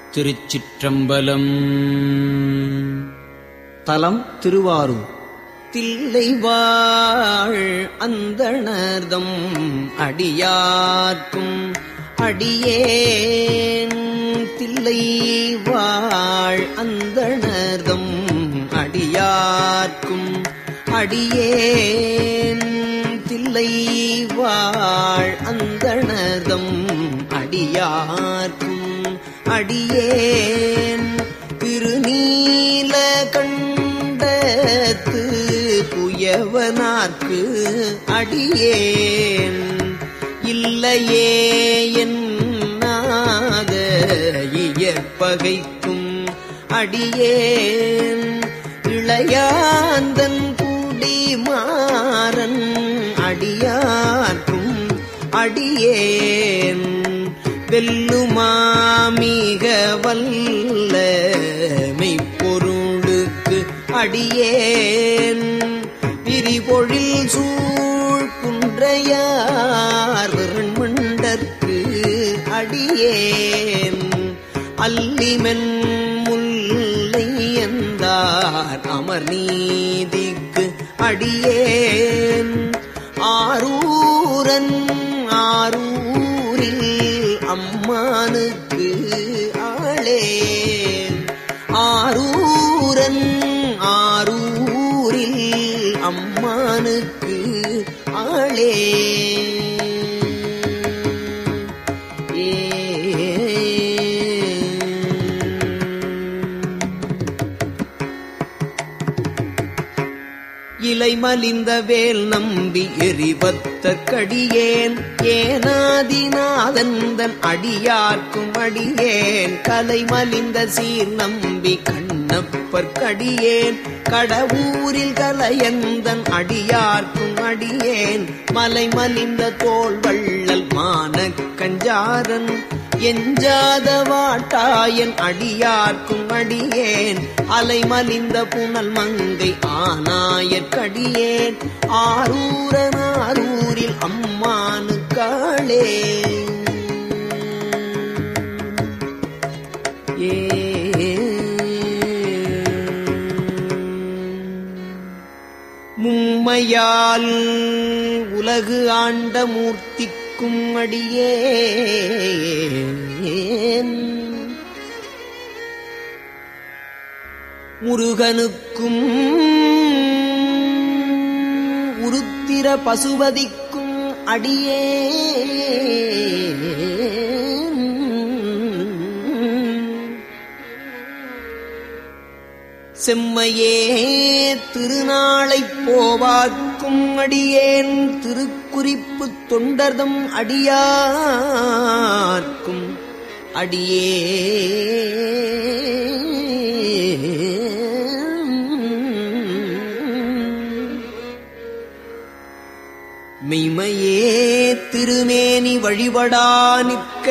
திருச்சிற்றம்பலம் தலம் திருவாரூர் தில்லைவாழ் அந்தணர்தம் அடியார்க்கும் அடியேன் தில்லைவாழ் அந்தணர்தம் அடியார்க்கும் அடியேன் தில்லைவாழ் அந்தணர்தம் அடியார்க்கும் அடியேன் திருநீல கண்டத்து புயவனார்க்கு அடியேன் இல்லையே என்னாத இயற்பகைக்கும் அடியேன் இளையாந்தன் கூடி மாறன் அடியார்க்கும் அடியேன் வெல்லுமாமிக வல்ல மெய்ப்பொருளுக்கு அடியேன் விரிபொழில் சூழ் குன்றையார் விரண்மண்டற்கு அடியேன் அல்லிமென் முல்லை எந்தார் அமர் நீதிக்கு அடியேன் ஆரூரன் ஆரூரில் அம்மானுக்கு ஆளேன் ஆரூரன் ஆரூரில் அம்மானுக்கு ஆளே இலை மலிந்த வேல் நம்பி எரிபத்த கடியேன் ஏனாதிநாதந்தன் அடியார்க்கும் அடியேன் கலை மலிந்த சீர் நம்பி கண்ணப்பர் கடியேன் கடவுரில் கலையந்தன் அடியார்க்கும் அடியேன் மலை மலிந்த தோல் வள்ளல் மானக் கஞ்சாரன் எஞ்சாத வாட்டாயன் அடியார்க்கும் அடியேன் அலைமலிந்த புனல் மங்கை ஆனாயற்கடியேன் ஆரூரனாரூரில் அம்மானு காளே ஏ மும்மையால் உலகு ஆண்ட மூர்த்திக்கும் அடியேன் முருகனுக்கும் உருத்திர பசுபதிக்கும் அடியேன் செம்மையே திருநாளைப் போவாக்கும் அடியேன் திருக்குறிப்பு தொண்டர்தம் அடியார்க்கும் அடியே மெய்மையே திருமேனி வழிபடா நிற்க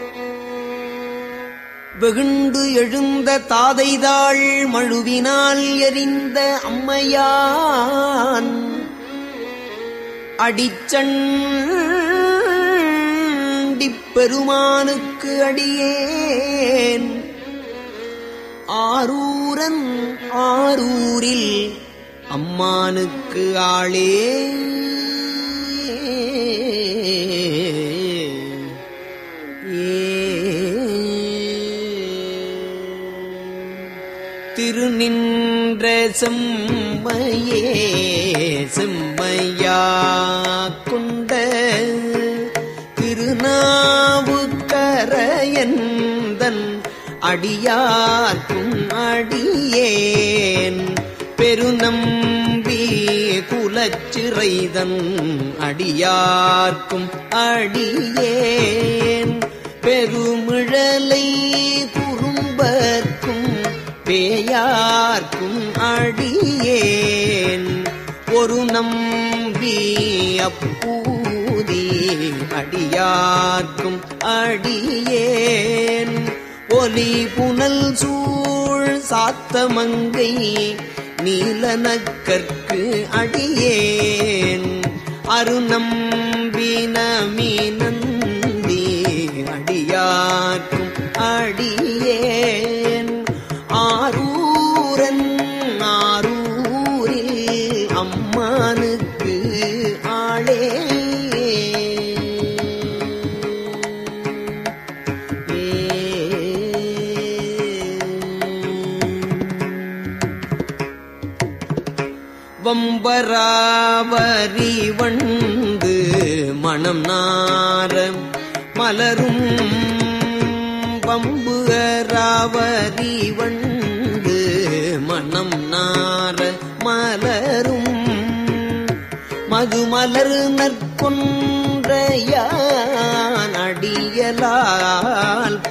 வெகுண்டு எழுந்த தாதைதாள் மழுவினால் எரிந்த அம்மையான் அடிச்சண்டிப் பெருமானுக்கு அடியேன் ஆரூரன் ஆரூரில் அம்மானுக்கு ஆளே திருநின்ற செம்மையே செம்மையா கொண்ட திருநாவுக்கரையந்தன் அடியார்க்கும் அடியேன் பெருநம்பி குலச்சிறைதன் அடியார்க்கும் அடியேன் பெருமிழலை குறும்பர்க்கும் பேயார்க்கும் அடியேன் ஒரு நம்பி அப்பூதி அடியார்க்கும் அடியேன் ஒலி புனல் சூழ் சாத்தமங்கை நீலனக்கற்கு அடியேன் அருநம்பி நமி நந்தி அடியார்க்கும் அடியே ராவரி வண்டு மணம் நார மலரும் பம்பு ராவரி வண்டு மணம் நார மலரும் மதுமலர் நற்கொன்றையான் அடியலால்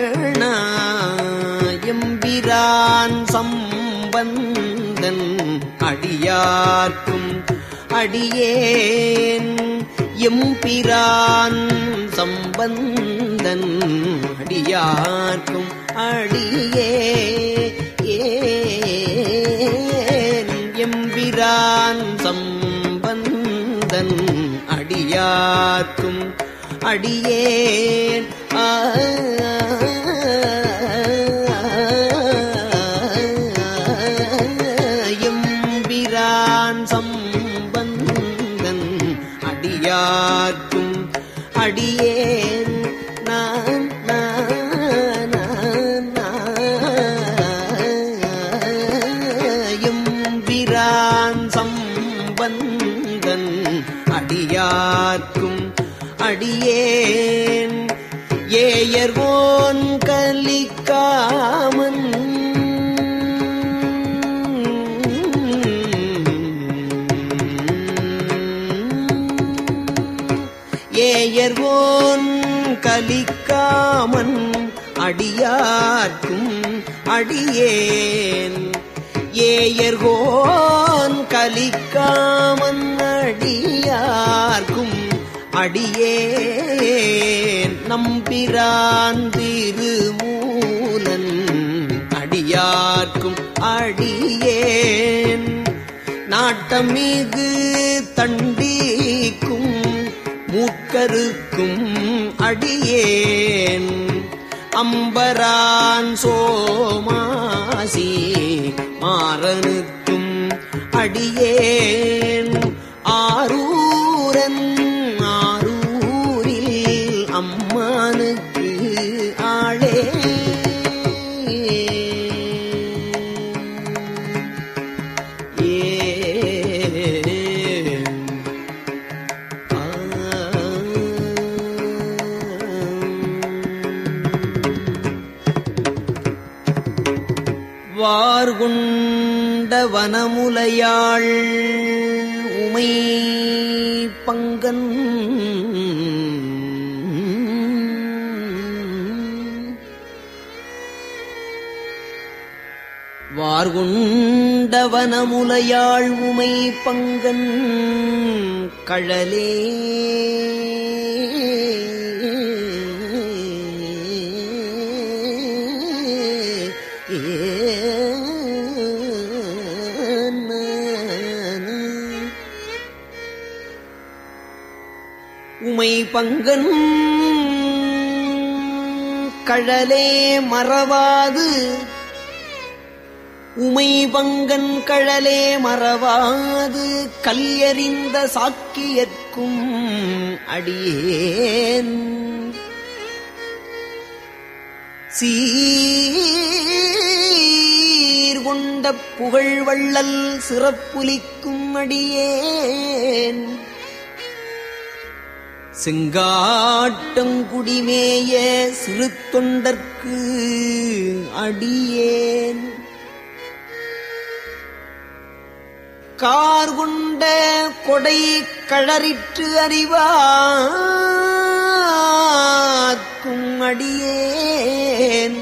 பேணாயம்பிரான் சம்பந்தன் அடியார்க்கும் அடியேன் எம்பிரான் சம்பந்தன் அடியார்க்கும் அடியே ஏன் எம்பிரான் சம்பந்தன் அடியார்க்கும் அடியேன் ஆ எம்பிரான் சம்பந்தன் அடியார்க்கும் அடியேன் நான் நான் எம்பிரான் சம்பந்தன் அடியார்க்கும் அடியேன் ஏயர்வோன் கலிக்காமன் ஏயர்வோன் கலிக்காமன் அடியார்க்கும் அடியேன் ஏயர்கோன் கலிக்காமன் அடியார்க்கும் அடியேன் நம்பிரான் திருமூலன் அடியார்க்கும் அடியேன் நாட்டமிகு தண்டிக்கும் மூக்கருக்கும் அடியேன் அம்பரான் சோமாசி மாறனுக்கும் அடியேன் ஆரூரன் ஆரூரில் அம்மானுக்கு ஆளே ஏ வார்குண்ட வனமுலையாள் உமை பங்கன் வார்குண்ட வனமுலையாள் உமை பங்கன் கழலே உமை பங்கன் கழலே மறவாது உமை பங்கன் கழலே மறவாது கல்யறிந்த சாக்கியற்கும் அடியேன் சீர்கொண்ட புகழ் வள்ளல் சிறப்புலிக்கும் அடியேன் செங்காட்டங்குடிமேய சிறு தொண்டர்க்கு அடியேன் கார் கொண்ட கொடை களறிற்று அறிவார்க்கும் அடியேன்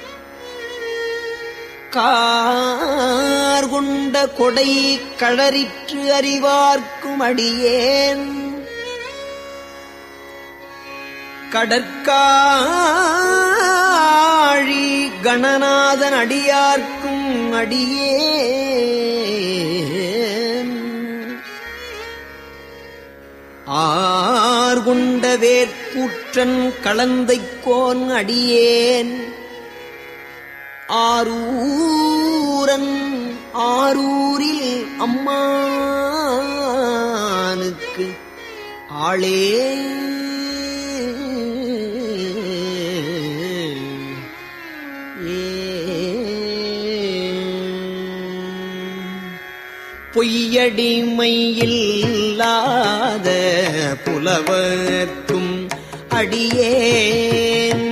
கார் கொண்ட கொடை களறிற்று அறிவார்க்கும் அடியேன் கடற்காழி கணநாதன் அடியார்க்கும் அடியேன் ஆர்கொண்ட வேற்பூற்றன் கலந்தைக்கோன் அடியேன் ஆரூரன் ஆரூரில் அம்மானுக்கு ஆளே பொய்யடிமையில்லாத புலவர்க்கும் அடியேன்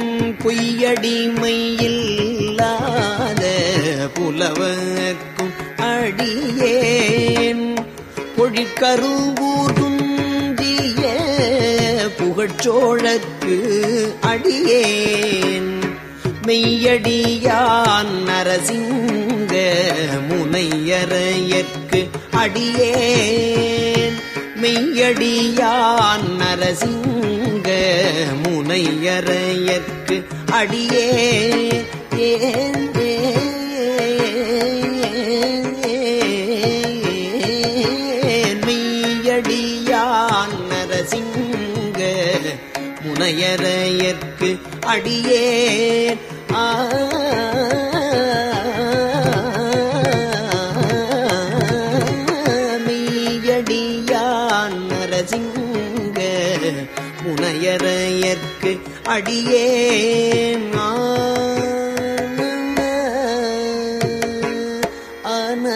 பொய்யடிமையில்லாத புலவர்க்கும் அடியேன் பொழிற்கருவூர் துந்திய புகழ்ச்சோழற்கு அடியேன் மெய்யடியான் நரசிங்க முனையரையற்கு அடியேன் மெய்யடியான் நரசிங்க முனையரையற்கு அடியே ஏன் மெய்யடியான் நரசிங்க முனையரையற்கு அடியேன் ஆ மெய்யடியான் நரசிங்க முனையரையற்கு அடியேன் ஆன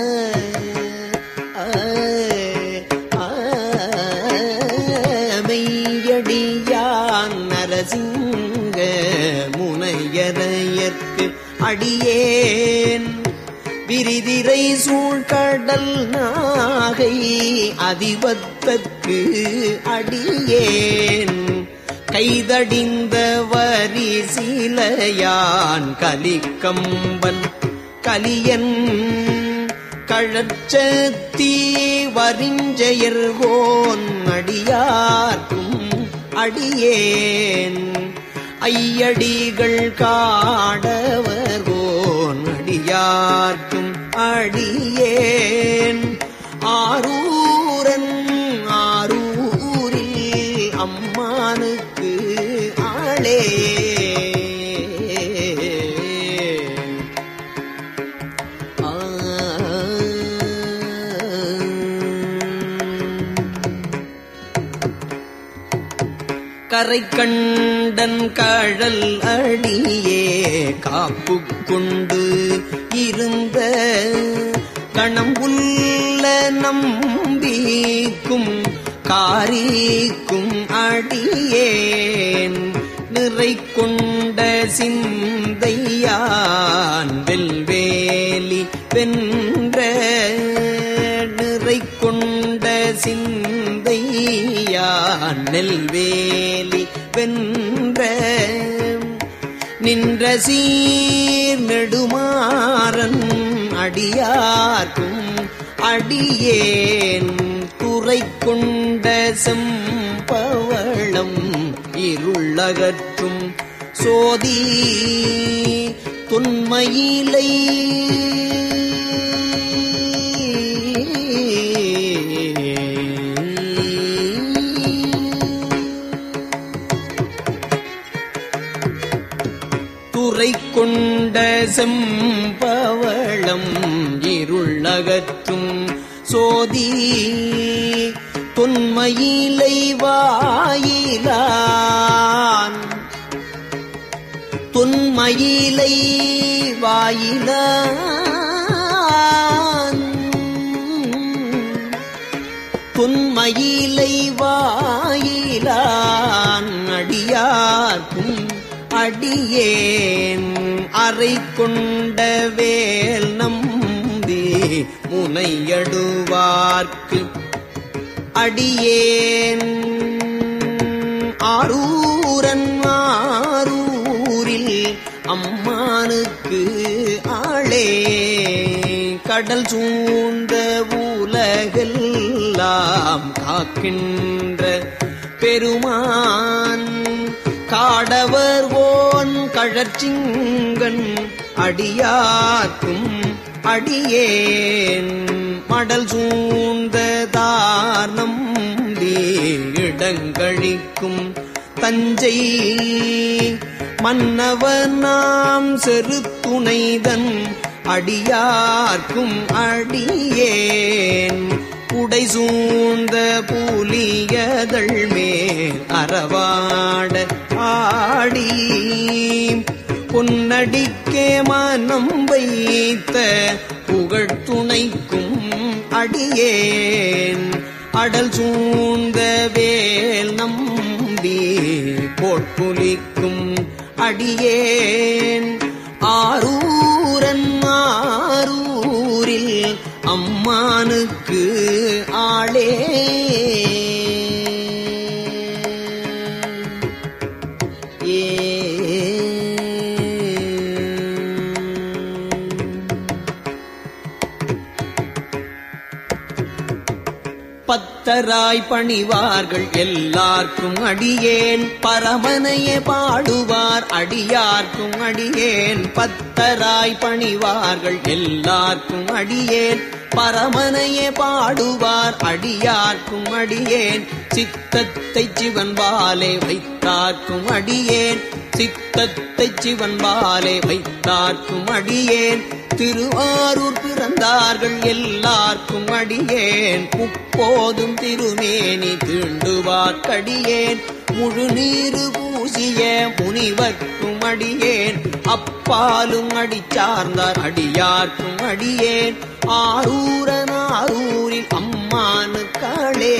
மெய்யடியான் நரசிங்க முனையரையற்கு அடியேன் விரிதிரை சூழ்கடல் நாகை அதிபத்தற்கு அடியேன் கைதடிந்த வரி சீலையான் கலிக்கம்பன் கலியன் கழச்சத்தீ வரிஞ்செயர்கோன் அடியார்க்கும் அடியேன் ஐயடிகள் காடவர்கோன் அடியார்க்கும் அடியேன் ஆரூரன் ஆரூரில் அம்மானுக்கு ஆளே கரை கண்டன் கழல் அடியே காப்பு கொண்டு இருந்த கணம் உள்ள நம்பிக்கும் காரிக்கும் அடியேன் நிறை கொண்ட சிந்தையான் வெல்வேலி வென்ற நிறை கொண்ட சிந்தையான் நெல்வேலி வென்ற நின்ற சீர் நெடுமாறன் அடியார்க்கும் அடியேன் குறை கொண்ட செம்பவளம் இருளகற்றும் சோதி தொன்மையிலை துறை கொண்ட செம்பவளம் இருளகற்றும் சோதி தொன்மையிலை வாயிலான் தொன்மயிலை வாயிலான் தொன்மயிலை வாயிலான் அடியார்க்கும் அடியேன் அறை கொண்ட வேல் நம்பி முனையடுவார்க்கு அடியேன் ஆரூரன் ஆரூரில் அம்மானுக்கு ஆளே கடல் சூழ்ந்த உலகெல்லாம் காக்கின்ற பெருமான் காடவர் ஓன் கழற்சிங்கன் அடியார்க்கும் அடியேன் மடல் சூழ்ந்த தார்ணம் இடங்கழிக்கும் தஞ்சை மன்னவர் நாம் செருத்துணைதன் அடியார்க்கும் அடியேன் உடை சூழ்ந்த புலியதழ் மேல் அறவாட ஆடி பொன்னடிக்கே மனம் வைத்த புகழ்த்துணைக்கும் அடியேன் அடல் சூழ்ந்த வேல் நம்பி போட்புலிக்கும் அடியேன் ஆரூரன் ஆரூரில் அம்மானுக்கு ஆளே பத்தராய் பணிவார்கள் எல்லார்க்கும் அடியேன் பரமனையே பாடுவார் அடியார்க்கும் அடியேன் பத்தராய் பணிவார்கள் எல்லார்க்கும் அடியேன் பரமனையே பாடுவார் அடியார்க்கும் அடியேன் சித்தத்தை சிவன்பாலே வைத்தார்க்கும் அடியேன் சித்தத்தை சிவன்பாலே வைத்தார்க்கும் அடியேன் திருவாரூர் பிறந்தார்கள் எல்லார்க்கும் அடியேன் முப்போதும் திருமேனி தீண்டுவார்க்கடியேன் முழு நீரு பூசிய முனிவர்க்கும் அடியேன் அப்பாலும் அடிச்சார்ந்தார் அடியார்க்கும் அடியேன் ஆரூரன் ஆரூரில் அம்மானுக்களே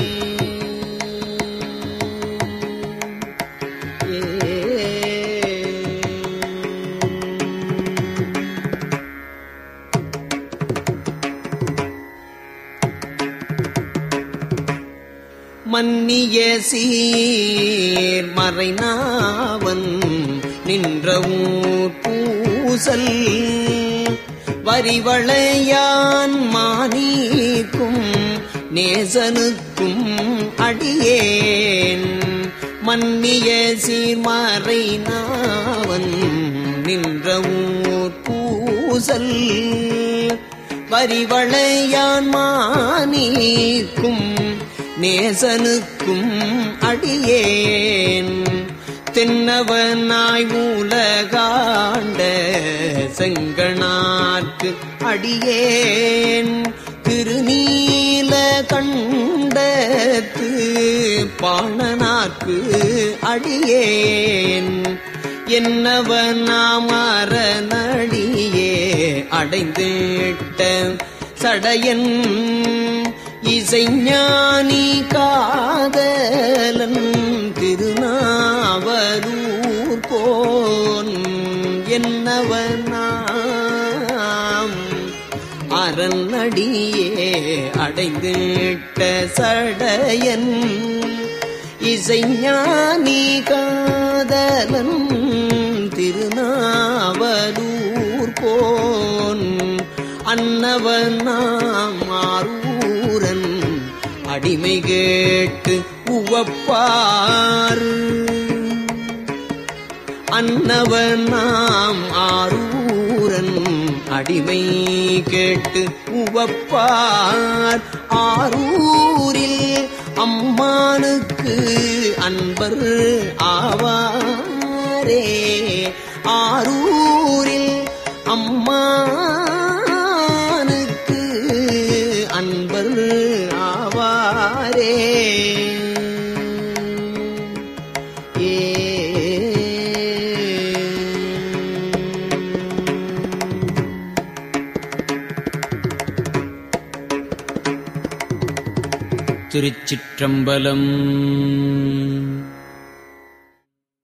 மன்னிய சீர் மறைநாவன் நின்ற ஊர் பூசல் வரிவளையான் மானீக்கும் நேசனுக்கும் அடியேன் மன்னிய சீர் மறைநாவன் நின்ற ஊர் பூசல் வரிவளையான் மானீக்கும் நேசனுக்கும் அடியேன் தென்னவனாய் மூலகாண்ட செங்கனார்க்கு அடியேன் திருநீல கண்டத்து பாணனார்க்கு அடியேன் என்னவனாமரநடியே அடைந்திட்ட சடையன் இசைஞானி காதலன் திருநாவலூர் போன் என்னவனாம் அரணடியே அடைந்திட்ட சடையன் இசைஞானி காதலன் திருநாவலூர் போன் அன்னவனாம் ஆரூரன் அடிமை கேட்டு உவப்பார் அன்னவனாம் ஆரூரன் அடிமை கேட்டு உவப்பார் ஆரூரில் அம்மானுக்கு அன்பர் ஆவாரே ஆரூரில் அம்மானுக்கு அன்பர் ஆவாரே ஏ திருச்சிற்றம்பலம்